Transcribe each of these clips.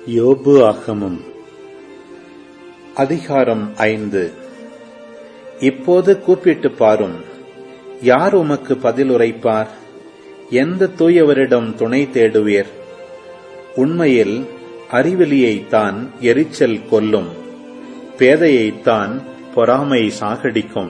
யோபு ஆகமம் அதிகாரம் ஐந்து இப்போது கூப்பிட்டு பாரும் யார் உமக்கு பதில் உரைப்பார் எந்த தூயவரிடம் துணை தேடுவீர் உண்மையில் அறிவிலியைத்தான் எரிச்சல் கொல்லும் பேதையைத்தான் பொறாமை சாகடிக்கும்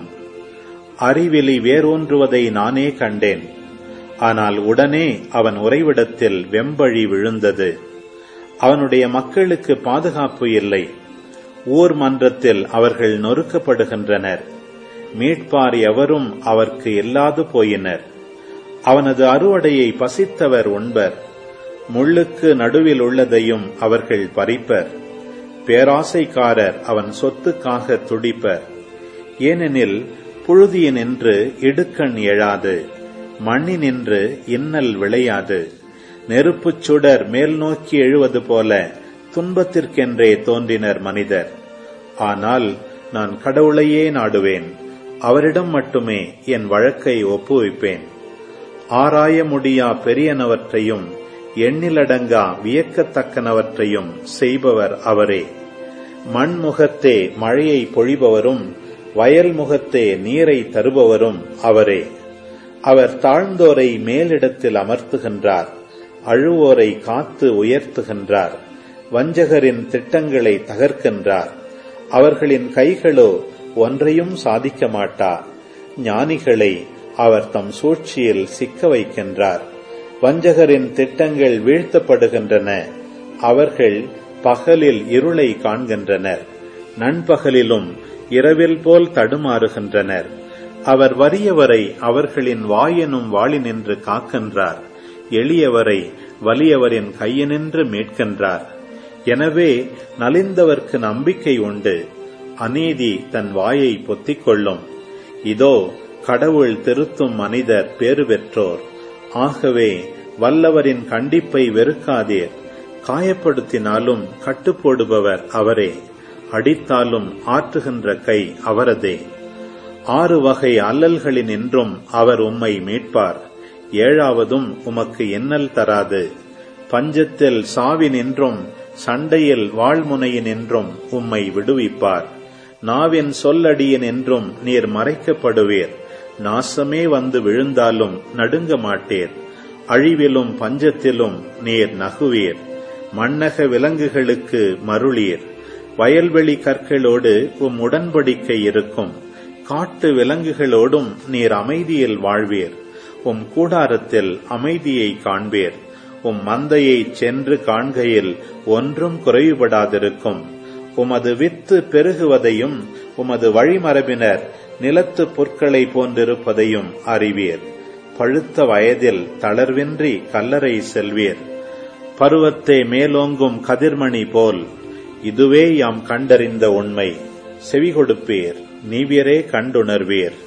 அறிவிலி வேரூன்றுவதை நானே கண்டேன் ஆனால் உடனே அவன் உறைவிடத்தில் வெம்பழி விழுந்தது அவனுடைய மக்களுக்கு பாதுகாப்பு இல்லை ஊர் மன்றத்தில் அவர்கள் நொறுக்கப்படுகின்றனர் மீட்பார் எவரும் அவர்க்கு இல்லாது போயினர் அவனது அறுவடையை பசித்தவர் உண்பர் முள்ளுக்கு நடுவில் உள்ளதையும் அவர்கள் பறிப்பர் பேராசைக்காரர் அவன் சொத்துக்காக துடிப்பர் ஏனெனில் புழுதியினின்று இடுக்கண் எழாது மண்ணினின்று இன்னல் விளையாது நெருப்புச் சுடர் மேல் நோக்கி எழுவது போல துன்பத்திற்கென்றே தோன்றினர் மனிதர் ஆனால் நான் கடவுளையே நாடுவேன் அவரிடம் மட்டுமே என் வழக்கை ஒப்புவிப்பேன் ஆராய முடியா பெரியனவற்றையும் எண்ணிலடங்கா வியக்கத்தக்கனவற்றையும் செய்பவர் அவரே மண்முகத்தே மழையை பொழிபவரும் வயல் முகத்தே நீரை தருபவரும் அவரே அவர் தாழ்ந்தோரை மேலிடத்தில் அமர்த்துகின்றார் அழுவோரை காத்து உயர்த்துகின்றார் வஞ்சகரின் திட்டங்களை தகர்க்கின்றார் அவர்களின் கைகளோ ஒன்றையும் சாதிக்க மாட்டா ஞானிகளை அவர் தம் சூழ்ச்சியில் சிக்க வைக்கின்றார் வஞ்சகரின் திட்டங்கள் வீழ்த்தப்படுகின்றன அவர்கள் பகலில் இருளை காண்கின்றனர் நண்பகலிலும் இரவில் போல் தடுமாறுகின்றனர் அவர் வறியவரை அவர்களின் வாயெனும் வாளினின்று காக்கின்றார் எளியவரை வலியவரின் கையினின்று மீட்கின்றார் எனவே நலிந்தவர்க்கு நம்பிக்கை உண்டு அநீதி தன் வாயை பொத்திக் கொள்ளும் இதோ கடவுள் திருத்தும் மனிதர் பேறு பெற்றோர் ஆகவே வல்லவரின் கண்டிப்பை வெறுக்காதீர் காயப்படுத்தினாலும் கட்டுப்போடுபவர் அவரே அடித்தாலும் ஆற்றுகின்ற கை அவரதே ஆறு வகை அல்லல்களினின்றும் அவர் உம்மை மீட்பார் ஏழாவதும் உமக்கு எண்ணல் தராது பஞ்சத்தில் சாவினின்றும் சண்டையில் வாழ்முனையினின்றும் உம்மை விடுவிப்பார் நாவின் சொல்லடியினின்றும் நீர் மறைக்கப்படுவீர் நாசமே வந்து விழுந்தாலும் நடுங்க மாட்டீர் அழிவிலும் பஞ்சத்திலும் நீர் நகுவீர் மண்ணக விலங்குகளுக்கு மருளீர் வயல்வெளி கற்களோடு உம் உடன்படிக்கை இருக்கும் காட்டு விலங்குகளோடும் நீர் அமைதியில் வாழ்வீர் உம் கூடாரத்தில் அமைதியை காண்பீர் உம் மந்தையை சென்று காண்கையில் ஒன்றும் குறைவுபடாதிருக்கும் உமது வித்து பெருகுவதையும் உமது வழிமரபினர் நிலத்து பொற்களை போன்றிருப்பதையும் அறிவீர் பழுத்த வயதில் தளர்வின்றி கல்லறை செல்வீர் பருவத்தே மேலோங்கும் கதிர்மணி போல் இதுவே யாம் கண்டறிந்த உண்மை செவி கொடுப்பீர் நீவியரே கண்டுணர்வீர்